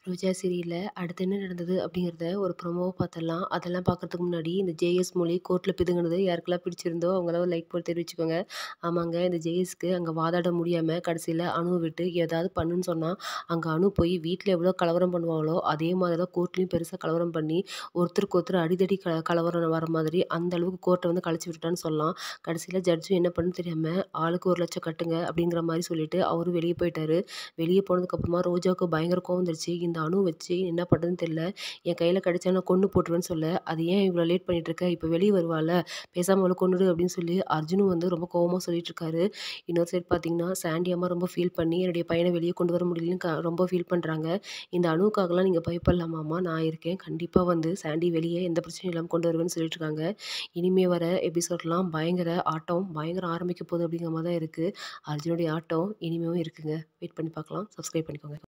ரோஜா சீரியல்ல அடுத்து என்ன நடந்தது அப்படிங்கிறத ஒரு ப்ரோமோவ பார்த்துடலாம். அதெல்லாம் பார்க்கறதுக்கு முன்னாடி இந்த ஜேஎஸ் மொழி கோர்ட்ல பிதுங்குனது யாருக்கெல்லாம் பிடிச்சிருந்தோ அவங்கலாம் ஒரு லைக் போட்டு தெரிவிச்சுக்கோங்க. ஆமாங்க இந்த ஜேஎஸ்க்கு அங்க வாதாட முடியாம கடைசியில அணுவ விட்டு ஏதாவது பண்ணுன்னு சொன்னா, அங்க அனு போய் வீட்ல எவ்வளோ கலவரம் பண்ணுவாங்களோ, அதே மாதிரி தான் கோர்ட்லயும் பெருசா கலவரம் பண்ணி ஒருத்தருக்கு ஒருத்தர் அடிதடி க கலவரம் வர மாதிரி அந்த அளவுக்கு கோர்ட்ட வந்து கலைச்சு விட்டுட்டான்னு சொல்லலாம். கடைசியில ஜட்ஜும் என்ன பண்ணணும்னு தெரியாம ஆளுக்கு 1,00,000 கட்டுங்க அப்படிங்கிற மாரி சொல்லிட்டு அவரும் வெளிய போயிட்டாரு. வெளிய போனதுக்கப்புறமா ரோஜாவுக்கு பயங்கர கோவம் வந்துருச்சு. இந்த அணு வச்சு என்ன பண்றதுன்னு தெரியல. என் கையில கிடைச்சா நான் கொன்னு போட்டுருவேன்னு சொல்ல, அது ஏன் இவ்வளோ லேட் பண்ணிட்டு இருக்க? இப்ப வெளிய வருவால்ல, பேசாம அவள கொன்னுடு அப்படின்னு சொல்லி அர்ஜுனும் வந்து ரொம்ப கோவமா சொல்லிட்டு இருக்காரு. இன்னொரு சைடு பார்த்தீங்கன்னா, சாண்டி அம்மா ரொம்ப ஃபீல் பண்ணி என்னுடைய பையன வெளிய கொண்டு வர முடியலன்னு க ரொம்ப ஃபீல் பண்றாங்க. இந்த அணுவுக்காகலாம் நீங்க பயப்படலாமாம்மா, நான் இருக்கேன். கண்டிப்பா வந்து சாண்டி வெளிய எந்த பிரச்சனையும் இல்லாம கொண்டு வருவேன்னு சொல்லிட்டு இருக்காங்க. இனிமே வர எபிசோட்லாம் பயங்கர ஆட்டம், பயங்கர ஆரம்பிக்க போகுது அப்படிங்கிற மாரி தான் இருக்கு. அர்ஜுனுடைய ஆட்டம் இனிமேவும் இருக்குங்க. வெயிட் பண்ணி பார்க்கலாம். சப்ஸ்கிரைப் பண்ணிக்கோங்க.